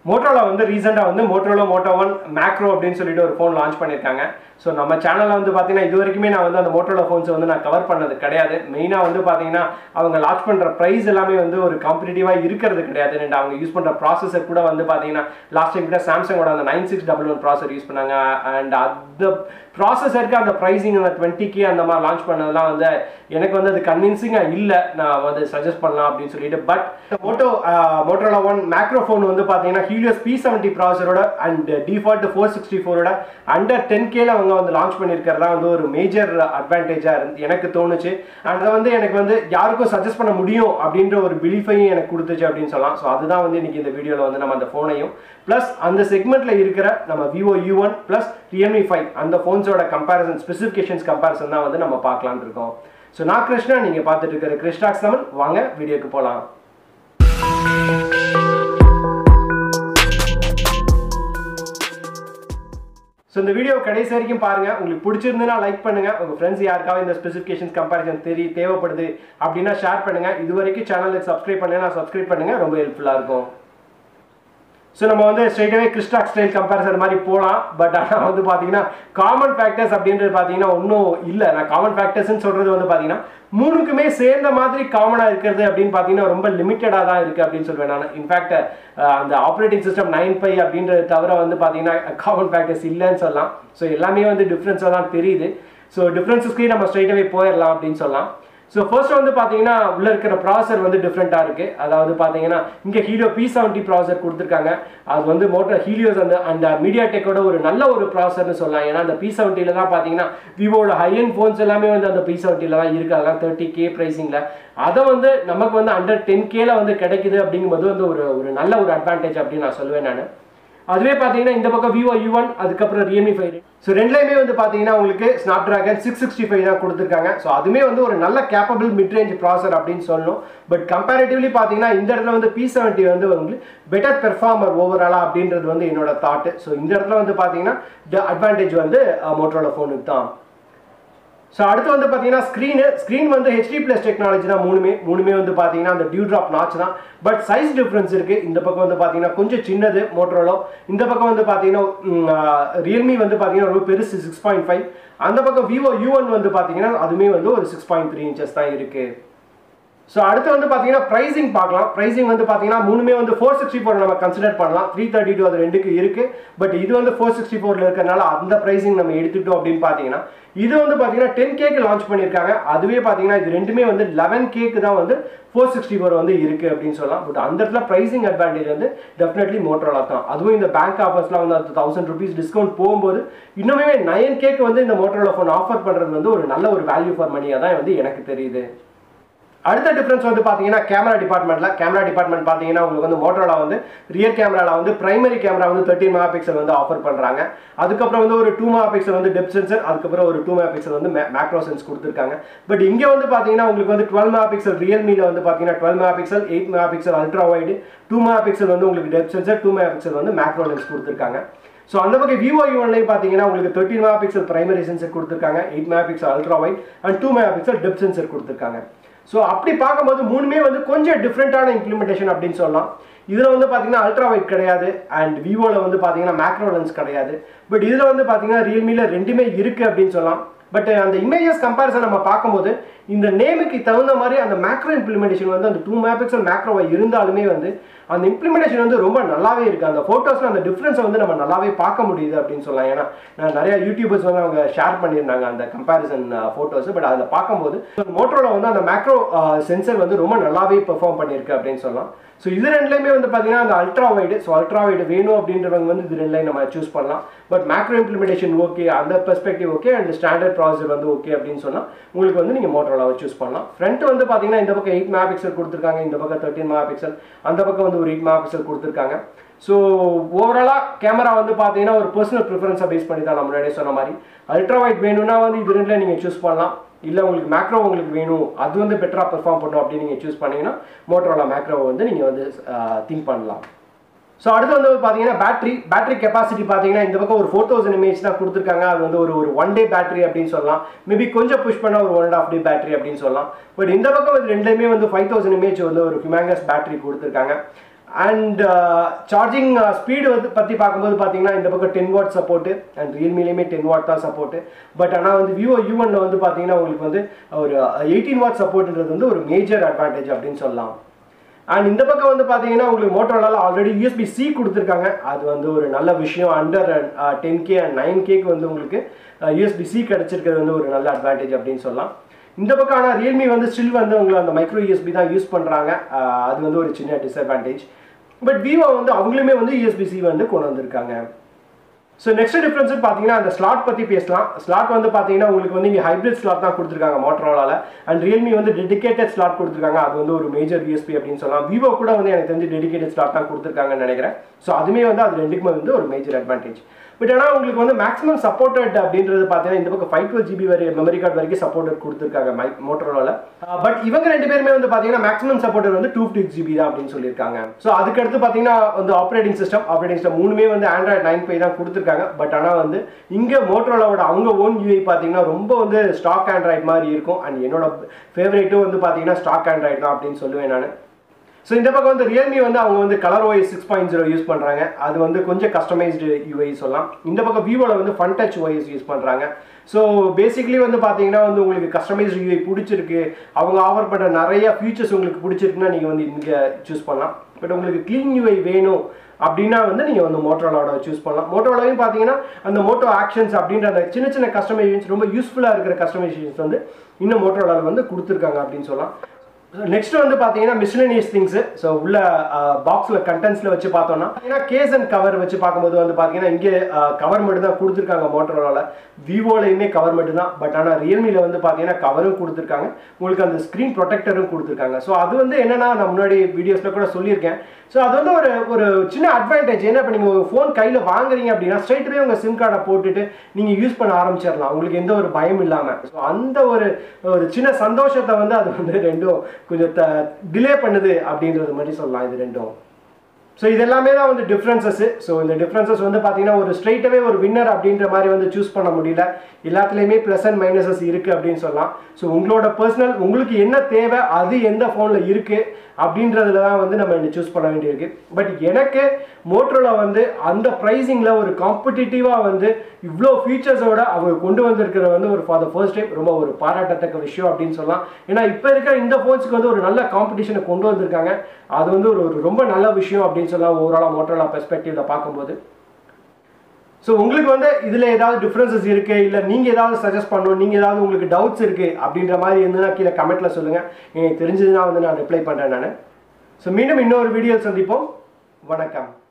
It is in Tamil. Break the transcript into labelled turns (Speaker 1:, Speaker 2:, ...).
Speaker 1: மோட்டோலா வந்து ரீசெண்டாக வந்து மோட்டோலா மோட்டோ ஒன் மேக்ரோ அப்படின்னு சொல்லிட்டு ஒரு ஃபோன் லான்ச் பண்ணியிருக்காங்க ஸோ நம்ம சேனலில் வந்து பார்த்தீங்கன்னா இது வரைக்குமே நான் வந்து அந்த மோட்டோலா ஃபோன்ஸை வந்து நான் கவர் பண்ணது கிடையாது மெயினாக வந்து பார்த்தீங்கன்னா அவங்க லான்ச் பண்ணுற ப்ரைஸ் எல்லாமே வந்து ஒரு காம்படிட்டிவாக இருக்கிறது கிடையாது and அவங்க யூஸ் பண்ணுற ப்ராசஸர் கூட வந்து பார்த்தீங்கன்னா லாஸ்ட் டைம் கூட சாம்சங்கோட அந்த nine six double one processor use பண்ணாங்க அண்ட் அந்த ப்ராசஸருக்கு அந்த ப்ரைஸிங் அந்த டுவெண்ட்டி கே அந்த மாதிரி லான்ச் பண்ணதெல்லாம் வந்து எனக்கு வந்து அது கன்வின்சிங்காக இல்லை நான் வந்து சஜஸ்ட் பண்ணலாம் அப்படின்னு சொல்லிட்டு but Moto Motorola one macro phone வந்து பார்த்தீங்கன்னா ஹீலியோஸ் பி செவன்ட்டி ப்ராசரோட அண்ட் டிஃபால்ட் ஃபோர் சிக்ஸ்டி ஃபோரோட அண்டர் டென் கேல அவங்க வந்து லான்ச் பண்ணியிருக்கிறதா வந்து ஒரு மேஜர் அட்வான்டேஜாக இருந்து எனக்கு தோணுச்சு அண்ட் அதை வந்து எனக்கு வந்து யாருக்கும் சஜஸ்ட் பண்ண முடியும் அப்படின்ற ஒரு பிலீஃபையும் எனக்கு கொடுத்துச்சு அப்படின்னு சொல்லலாம் ஸோ அதுதான் வந்து இன்னைக்கு இந்த வீடியோவில் வந்து நம்ம அந்த ஃபோனையும் ப்ளஸ் அந்த செக்மெண்ட்டில் இருக்கிற நம்ம Vivo U one plus Realme five அந்த ஃபோன்ஸோட கம்பேரிசன் ஸ்பெசிஃபிகேஷன்ஸ் கம்பேரிசன் தான் வந்து நம்ம பார்க்கலான்னு இருக்கோம் ஸோ நான் கிருஷ்ணா நீங்கள் பார்த்துட்டு இருக்கிற கிருஷ்டாக்ஸ் தமிழ் வாங்க வீடியோக்கு போகலாம் ஸோ இந்த வீடியோ கடைசி வரைக்கும் பாருங்க உங்களுக்கு பிடிச்சிருந்துன்னா லைக் பண்ணுங்க உங்க ஃப்ரெண்ட்ஸ் யாருக்காவது இந்த ஸ்பெசிஃபிகேஷன்ஸ் கம்பேரிசன் தெரிய தேவைப்படுது அப்படின்னா ஷேர் பண்ணுங்க இது வரைக்கும் சேனலுக்கு சப்ஸ்கிரைப் பண்ணலாம் சப்ஸ்கிரைப் பண்ணுங்க ரொம்ப ஹெல்ப்ஃபுல்லாக இருக்கும் ஸோ நம்ம வந்து ஸ்ட்ரைட்டாகவே கிறிஸ்டாக் ஸ்டைல் கம்பேரிசன் மாதிரி போகலாம் பட் ஆனால் வந்து பார்த்தீங்கன்னா காமன் ஃபேக்டர்ஸ் அப்படின்றது பார்த்தீங்கன்னா ஒன்றும் இல்லை நான் காமன் ஃபேக்டர்ஸ்னு சொல்கிறது வந்து பார்த்தீங்கன்னா மூணுக்குமே சேர்ந்த மாதிரி காமனாக இருக்கிறது அப்படின்னு பார்த்தீங்கன்னா ரொம்ப லிமிட்டடாக தான் இருக்குது அப்படின்னு சொல்லுவேன் நான் இன்ஃபேக்ட் அந்த ஆப்ரேட்டிங் சிஸ்டம் நைன் ஃபைவ் அப்படின்றது தவிர வந்து பார்த்தீங்கன்னா காமன் ஃபேக்டர்ஸ் இல்லைன்னு சொல்லலாம் ஸோ எல்லாமே வந்து டிஃப்ரென்ஸாக தான் தெரியுது ஸோ டிஃப்ரென்ஸஸ்க்கே நம்ம ஸ்ட்ரைட்டாகவே போயிடலாம் அப்படின்னு சொல்லலாம் ஸோ ஃபர்ஸ்ட் வந்து பார்த்தீங்கன்னா உள்ள இருக்கிற ப்ராசர் வந்து டிஃப்ரெண்ட்டாக இருக்கு அதாவது பார்த்தீங்கன்னா இங்கே ஹீலியோ பி செவன்ட்டி ப்ராசர் கொடுத்துருக்காங்க அது வந்து மோட்டர் ஹீலியோஸ் அந்த அந்த மீடியா டெக்கோட ஒரு நல்ல ஒரு ப்ராசர்னு சொல்லலாம் ஏன்னா அந்த பி செவன்ட்டியில் தான் பார்த்தீங்கன்னா விவோட ஹை அண்ட் ஃபோன்ஸ் எல்லாமே வந்து அந்த பி செவன்ட்டியில் தான் இருக்கு அதெல்லாம் தேர்ட்டி கே ப்ரைஸிங்கில் அதை வந்து நமக்கு வந்து அண்டர் டென் கேல வந்து கிடைக்குது அப்படிங்கும்போது வந்து ஒரு ஒரு நல்ல ஒரு அட்வான்டேஜ் அப்படின்னு நான் சொல்லுவேன் நான் அதுவே பார்த்தீங்கன்னா இந்த பக்கம் விவோ யூ ஒன் அதுக்கப்புறம் ரியல்மி ஃபைவ் ஸோ ரெண்டுலேயுமே வந்து பார்த்தீங்கன்னா உங்களுக்கு Snapdragon six sixty five தான் கொடுத்துருக்காங்க ஸோ அதுவுமே வந்து ஒரு நல்ல கேப்பபிள் மிட் ரேஞ்ச் ப்ராசர் அப்படின்னு சொல்லணும் பட் கம்பேரிட்டிவ்லி பார்த்தீங்கன்னா இந்த இடத்துல வந்து பி செவன்ட்டி வந்து உங்களுக்கு பெட்டர் பெர்ஃபார்மர் ஓவராலாக அப்படின்றது வந்து என்னோட தாட்டு ஸோ இந்த இடத்துல வந்து பார்த்தீங்கன்னா அட்வான்டேஜ் வந்து மோட்டரோட ஃபோனுக்கு தான் ஸோ அடுத்து வந்து பார்த்தீங்கன்னா ஸ்க்ரீனு ஸ்க்ரீன் வந்து ஹெச்டி ப்ளஸ் டெக்னாலஜி தான் மூணுமே மூணுமே வந்து பார்த்தீங்கன்னா அந்த டியூ ட்ராப் நாச் தான் பட் சைஸ் டிஃப்ரென்ஸ் இருக்குது இந்த பக்கம் வந்து பார்த்தீங்கன்னா கொஞ்சம் சின்னது மோட்டரோலோ இந்த பக்கம் வந்து பார்த்தீங்கன்னா ரியல்மி வந்து பார்த்தீங்கன்னா ரொம்ப பெருசு சிக்ஸ் பாயிண்ட் ஃபைவ் அந்த பக்கம் விவோ யூ ஒன் வந்து பார்த்தீங்கன்னா அதுவுமே வந்து ஒரு சிக்ஸ் பாயிண்ட் த்ரீ இன்ச்சஸ் தான் இருக்குது ஸோ அடுத்து வந்து பார்த்தீங்கன்னா ப்ரைசிங் பார்க்கலாம் ப்ரைசிங் வந்து பார்த்தீங்கன்னா மூணுமே வந்து ஃபோர் சிக்ஸ்டி ஃபோர் நம்ம கன்சிடர் பண்ணலாம் த்ரீ தேர்ட்டி டூ அது ரெண்டுக்கு இருக்கு பட் இது வந்து ஃபோர் சிக்ஸ்டி ஃபோரில் இருக்கிறனால அந்த ப்ரைசிங் நம்ம எடுத்துட்டோம் அப்படின்னு பார்த்தீங்கன்னா இது வந்து பார்த்தீங்கன்னா டென் கேக்கு லான்ச் பண்ணியிருக்காங்க அதுவே பார்த்தீங்கன்னா இது ரெண்டுமே வந்து லெவன் கேக்கு தான் வந்து ஃபோர் சிக்ஸ்டி ஃபோர் வந்து இருக்கு அப்படின்னு சொல்லலாம் பட் அந்த இடத்துல ப்ரைசிங் அட்வான்டேஜ் வந்து டெஃபினெட்லி மோட்டரோலா தான் அதுவும் இந்த பேங்க் ஆஃபர்ஸ்லாம் வந்து அது தௌசண்ட் ருபீஸ் டிஸ்கவுண்ட் போகும்போது இன்னுமே நைன் கேக்கு வந்து இந்த மோட்டரோலா ஃபோன் ஆஃபர் பண்ணுறது வந்து ஒரு நல்ல ஒரு வேல்யூ ஃபார் மணியாக தான் வந்து எனக்கு தெரியுது அடுத்த டிஃப்ரென்ஸ் வந்து பார்த்தீங்கன்னா கேமரா டிபார்ட்மெண்ட்ல கேமரா டிபார்ட்மெண்ட் பார்த்தீங்கன்னா உங்களுக்கு வந்து மோட்டரோலா வந்து ரியர் கேமராவில் வந்து பிரைமரி கேமரா வந்து தேர்ட்டின் மெகா பிக்சல் வந்து ஆஃபர் பண்ணுறாங்க அதுக்கப்புறம் வந்து ஒரு டூ மெகா பிக்சல் வந்து டெப் சென்சர் அதுக்கப்புறம் ஒரு டூ மெகா பிக்சல் வந்து மேக்ரோ சென்ஸ் கொடுத்துருக்காங்க பட் இங்கே வந்து பார்த்தீங்கன்னா உங்களுக்கு வந்து டுவெல் மெகா பிக்சல் ரியல்மியில் வந்து பார்த்தீங்கன்னா twelve megapixel eight megapixel ultra wide two megapixel வந்து உங்களுக்கு depth sensor two megapixel வந்து மேக்ரோ லென்ஸ் கொடுத்துருக்காங்க ஸோ அந்த பக்கம் விவோ யூன்லையும் பார்த்தீங்கன்னா உங்களுக்கு thirteen megapixel primary sensor கொடுத்துருக்காங்க eight megapixel ultra wide and two megapixel depth sensor கொடுத்துருக்காங்க ஸோ அப்படி பார்க்கும்போது மூணுமே வந்து கொஞ்சம் டிஃப்ரெண்ட்டான இம்ப்ளிமெண்டேஷன் அப்படின்னு சொல்லலாம் இதில் வந்து பார்த்தீங்கன்னா அல்ட்ரா வைட் கிடையாது அண்ட் விவோவில் வந்து பார்த்தீங்கன்னா மேக்ரோ லென்ஸ் கிடையாது பட் இதில் வந்து பார்த்தீங்கன்னா ரியல்மியில் ரெண்டுமே இருக்குது அப்படின்னு சொல்லலாம் பட் அந்த இமேஜஸ் கம்பேரிசன் நம்ம பார்க்கும்போது இந்த நேமுக்கு தகுந்த மாதிரி அந்த மேக்ரோ இம்ப்ளிமெண்டேஷன் வந்து அந்த டூ மெகா பிக்சல் மேக்ரோவை இருந்தாலுமே வந்து அந்த இம்ப்ளிமெண்டேஷன் வந்து ரொம்ப நல்லாவே இருக்குது அந்த ஃபோட்டோஸில் அந்த டிஃப்ரென்ஸை வந்து நம்ம நல்லாவே பார்க்க முடியுது அப்படின்னு சொல்லலாம் ஏன்னா நான் நிறைய யூடியூபர்ஸ் வந்து அவங்க ஷேர் பண்ணியிருந்தாங்க அந்த கம்பேரிசன் ஃபோட்டோஸ் பட் அதில் பார்க்கும்போது மோட்டரோல வந்து அந்த மேக்ரோ சென்சர் வந்து ரொம்ப நல்லாவே பெர்ஃபார்ம் பண்ணியிருக்கு அப்படின்னு சொல்லலாம் ஸோ இது ரெண்டுலேயுமே வந்து பார்த்தீங்கன்னா அந்த ultra wide so ultra wide வேணும் அப்படின்றவங்க வந்து இது ரெண்டுலையும் நம்ம சூஸ் பண்ணலாம் பட் மேக்ரோ இம்ப்ளிமெண்டேஷன் ஓகே அந்த perspective okay and standard processor வந்து ஓகே அப்படின்னு சொன்னால் உங்களுக்கு வந்து நீங்கள் மோட்டரோலாவை சூஸ் பண்ணலாம் ஃப்ரண்ட் வந்து பார்த்தீங்கன்னா இந்த பக்கம் எயிட் மெகா பிக்சல் கொடுத்துருக்காங்க இந்த பக்கம் தேர்ட்டின் மெகா பிக்சல் அந்த பக்கம் வந்து ஒரு எயிட் மெகா பிக்சல் கொடுத்துருக்காங்க ஸோ ஓவராலாக கேமரா வந்து பார்த்தீங்கன்னா ஒரு பர்சனல் ப்ரிஃபரன்ஸை பேஸ் பண்ணி தான் நான் முன்னாடியே சொன்ன மாதிரி அல்ட்ரா வைட் வேணும்னா வந்து இது ரெண்டில் நீங்கள் சூஸ் பண்ணலாம் இல்லை உங்களுக்கு மேக்ரோ உங்களுக்கு வேணும் அது வந்து பெட்டராக பெர்ஃபார்ம் பண்ணும் அப்படின்னு நீங்கள் சூஸ் பண்ணீங்கன்னா மோட்டரோலா மேக்ரோவை வந்து நீங்கள் வந்து திங்க் பண்ணலாம் ஸோ அடுத்து வந்து பார்த்தீங்கன்னா பேட்டரி பேட்டரி கெப்பாசிட்டி பார்த்தீங்கன்னா இந்த பக்கம் ஒரு ஃபோர் தௌசண்ட் இமேஜ் தான் கொடுத்துருக்காங்க அது வந்து ஒரு ஒரு ஒன் டே பேட்டரி அப்படின்னு சொல்லலாம் மேபி கொஞ்சம் புஷ் பண்ணால் ஒரு one and half day battery அப்படின்னு சொல்லலாம் பட் இந்த பக்கம் வந்து ரெண்டுலேயுமே வந்து ஃபைவ் தௌசண்ட் இமேஜ் வந்து ஒரு ஹியூமேங்கஸ் பேட்டரி கொடுத்துருக்காங்க அண்ட் சார்ஜிங் ஸ்பீடு வந்து பற்றி பார்க்கும்போது பார்த்தீங்கன்னா இந்த பக்கம் டென் வாட் சப்போர்ட்டு அண்ட் ரியல்மிலையுமே டென் வாட் தான் சப்போர்ட்டு பட் ஆனால் வந்து விவோ யூ ஒன்ல வந்து பார்த்தீங்கன்னா உங்களுக்கு வந்து ஒரு எயிட்டீன் வாட் சப்போர்ட்ன்றது வந்து ஒரு மேஜர் அட்வான்டேஜ் அப்படின்னு சொல்லலாம் அண்ட் இந்த பக்கம் வந்து பார்த்தீங்கன்னா உங்களுக்கு மோட்டோலால ஆல்ரெடி யூஎஸ்பி சி கொடுத்துருக்காங்க அது வந்து ஒரு நல்ல விஷயம் under ten K and nine கேக்கு வந்து உங்களுக்கு யூஎஸ்பி சி கிடச்சிருக்கிறது வந்து ஒரு நல்ல அட்வான்டேஜ் அப்படின்னு சொல்லலாம் இந்த பக்கம் ஆனால் ரியல்மி வந்து ஸ்டில் வந்து உங்களை அந்த மைக்ரோ யூஎஸ்பி தான் யூஸ் பண்ணுறாங்க அது வந்து ஒரு சின்ன டிஸ்அட்வான்டேஜ் பட் விவோ வந்து அவங்களுமே வந்து யூஎஸ்பி சி வந்து கொண்டு வந்திருக்காங்க ஸோ நெக்ஸ்ட் டிஃப்ரென்ஸ் பார்த்தீங்கன்னா அந்த ஸ்லாட் பற்றி பேசலாம் ஸ்லாட் வந்து பார்த்தீங்கன்னா உங்களுக்கு வந்து இங்கே ஹைப்ரிட் ஸ்லாட் தான் கொடுத்துருக்காங்க மோட்டரோலால அண்ட் ரியல்மி வந்து டெடிகேட்டட் ஸ்லாட் கொடுத்துருக்காங்க அது வந்து ஒரு மேஜர் யூஎஸ்பி அப்படின்னு சொல்லலாம் விவோ கூட வந்து எனக்கு தெரிஞ்சு டெடிகேட்டட் ஸ்லாட் தான் கொடுத்துருக்காங்கன்னு நினைக்கிறேன் ஸோ அதுவுமே வந்து அது ரெண்டுக்குமே வந்து ஒரு மேஜர் அட்வான்டேஜ் பட் ஆனால் உங்களுக்கு வந்து மேக்ஸிமம் சப்போர்ட்டட் அப்படின்றது பார்த்தீங்கன்னா இந்த பக்கம் ஃபைவ் டுவெல் ஜிபி வரை மெமரி கார்டு வரைக்கும் சப்போர்ட்டட் கொடுத்துருக்காங்க மை மோட்டரோல பட் இவங்க ரெண்டு பேருமே வந்து பார்த்தீங்கன்னா மேக்ஸிமம் சப்போர்ட்டட் வந்து டூ ஃபிஃப்டி ஜிபி தான் அப்படின்னு சொல்லியிருக்காங்க ஸோ அதுக்கடுத்து பார்த்தீங்கன்னா வந்து ஆப்ரேட்டிங் சிஸ்டம் ஆப்ரேட்டிங் சிஸ்டம் மூணுமே வந்து ஆண்ட்ராய்ட் நைன் ஃபைவ் தான் கொடுத்துருக்காங்க பட் ஆனால் வந்து இங்கே மோட்டரோலாவோட அவங்க ஓன் யூஐ பார்த்தீங்கன்னா ரொம்ப வந்து ஸ்டாக் ஆண்ட்ராய்ட் மாதிரி இருக்கும் அண்ட் என்னோட ஃபேவரேட்டும் வந்து பார்த்தீங்கன்னா ஸ்டாக் ஆண்ட்ராய்ட் தான் அப்படின்னு சொல்லுவேன் நான் ஸோ இந்த பக்கம் வந்து ரியல்மி வந்து அவங்க வந்து ColorOS six point zero use பண்ணுறாங்க அது வந்து கொஞ்சம் கஸ்டமைஸ்டு யூஐ சொல்லலாம் இந்த பக்கம் விவோவில் வந்து ஃபன் டச் ஒய்ஸ் யூஸ் பண்ணுறாங்க ஸோ பேசிக்கலி வந்து பார்த்தீங்கன்னா வந்து உங்களுக்கு கஸ்டமைஸ்டு யூஐ பிடிச்சிருக்கு அவங்க ஆஃபர் பண்ணுற நிறைய ஃபீச்சர்ஸ் உங்களுக்கு பிடிச்சிருக்குன்னா நீங்கள் வந்து இங்கே சூஸ் பண்ணலாம் பட் உங்களுக்கு க்ளீன் யூஐ வேணும் அப்படின்னா வந்து நீங்கள் வந்து மோட்டோலாவோட சூஸ் பண்ணலாம் மோட்டோலாவையும் பார்த்தீங்கன்னா அந்த மோட்டோ ஆக்ஷன்ஸ் அப்படின்ற அந்த சின்ன சின்ன கஸ்டமைசேஷன்ஸ் ரொம்ப யூஸ்ஃபுல்லாக இருக்கிற கஸ்டமைசேஷன்ஸ் வந்து இன்னும் மோட்டோலாவில் வந்து கொடுத்துருக்காங்க அப்படின்னு சொல்லலாம் நெக்ஸ்ட் வந்து பார்த்தீங்கன்னா மிஸ்லனியஸ் திங்ஸ் ஸோ உள்ள பாக்ஸில் கண்டென்ட்ஸில் வச்சு பார்த்தோம்னா ஏன்னா கேஸ் அண்ட் கவர் வச்சு பார்க்கும்போது வந்து பார்த்தீங்கன்னா இங்கே கவர் மட்டும் தான் கொடுத்துருக்காங்க மோட்டரோலால விவோலையுமே கவர் மட்டும் தான் பட் ஆனால் ரியல்மியில் வந்து பார்த்தீங்கன்னா கவரும் கொடுத்துருக்காங்க உங்களுக்கு அந்த ஸ்க்ரீன் ப்ரொடெக்டரும் கொடுத்துருக்காங்க ஸோ அது வந்து என்னன்னா நான் முன்னாடி வீடியோஸில் கூட சொல்லியிருக்கேன் ஸோ அது வந்து ஒரு ஒரு சின்ன அட்வான்டேஜ் என்ன இப்போ நீங்கள் ஒரு ஃபோன் கையில் வாங்குறீங்க அப்படின்னா ஸ்ட்ரைட்வே உங்கள் சிம் கார்டை போட்டுட்டு நீங்கள் யூஸ் பண்ண ஆரம்பிச்சிடலாம் உங்களுக்கு எந்த ஒரு பயம் இல்லாமல் ஸோ அந்த ஒரு ஒரு சின்ன சந்தோஷத்தை வந்து அது வந்து ரெண்டும் கொஞ்சம் த டிலே பண்ணுது அப்படின்றது மாதிரி சொல்லலாம் இது ரெண்டும் ஸோ இது எல்லாமே தான் வந்து டிஃப்ரென்சஸ் ஸோ இந்த டிஃப்ரென்சஸ் வந்து பார்த்தீங்கன்னா ஒரு ஸ்ட்ரைட்டாகவே ஒரு வின்னர் அப்படின்ற மாதிரி வந்து சூஸ் பண்ண முடியல எல்லாத்துலேயுமே ப்ளஸ் அண்ட் மைனஸஸ் இருக்குது அப்படின்னு சொல்லலாம் ஸோ உங்களோட பர்சனல் உங்களுக்கு என்ன தேவை அது எந்த ஃபோனில் இருக்குது அப்படின்றதுல தான் வந்து நம்ம சூஸ் பண்ண வேண்டியிருக்கு பட் எனக்கு மோட்டரோல வந்து அந்த ப்ரைஸிங்கில் ஒரு காம்படிட்டிவாக வந்து இவ்வளோ ஃபீச்சர்ஸோட அவங்க கொண்டு வந்திருக்கிற வந்து ஒரு ஃபார் த ஃபர்ஸ்ட் டைம் ரொம்ப ஒரு பாராட்டத்தக்க விஷயம் அப்படின்னு சொல்லலாம் ஏன்னா இப்போ இருக்கிற இந்த ஃபோன்ஸ்க்கு வந்து ஒரு நல்ல காம்படிஷனை கொண்டு வந்திருக்காங்க அது வந்து ஒரு ஒரு ரொம்ப நல்ல விஷயம் அப்படின்னு சொல்லலாம் ஓவராலாக மோட்டரோலா பெர்ஸ்பெக்டிவ்ல பார்க்கும்போது ஸோ உங்களுக்கு வந்து இதில் ஏதாவது டிஃப்ரென்சஸ் இருக்குது இல்லை நீங்கள் ஏதாவது சஜஸ்ட் பண்ணணும் நீங்கள் ஏதாவது உங்களுக்கு டவுட்ஸ் இருக்குது அப்படின்ற மாதிரி இருந்ததுன்னா கீழே கமெண்ட்டில் சொல்லுங்கள் எனக்கு தெரிஞ்சதுன்னா வந்து நான் ரிப்ளை பண்ணுறேன் நான் ஸோ மீண்டும் இன்னொரு வீடியோ சந்திப்போம் வணக்கம்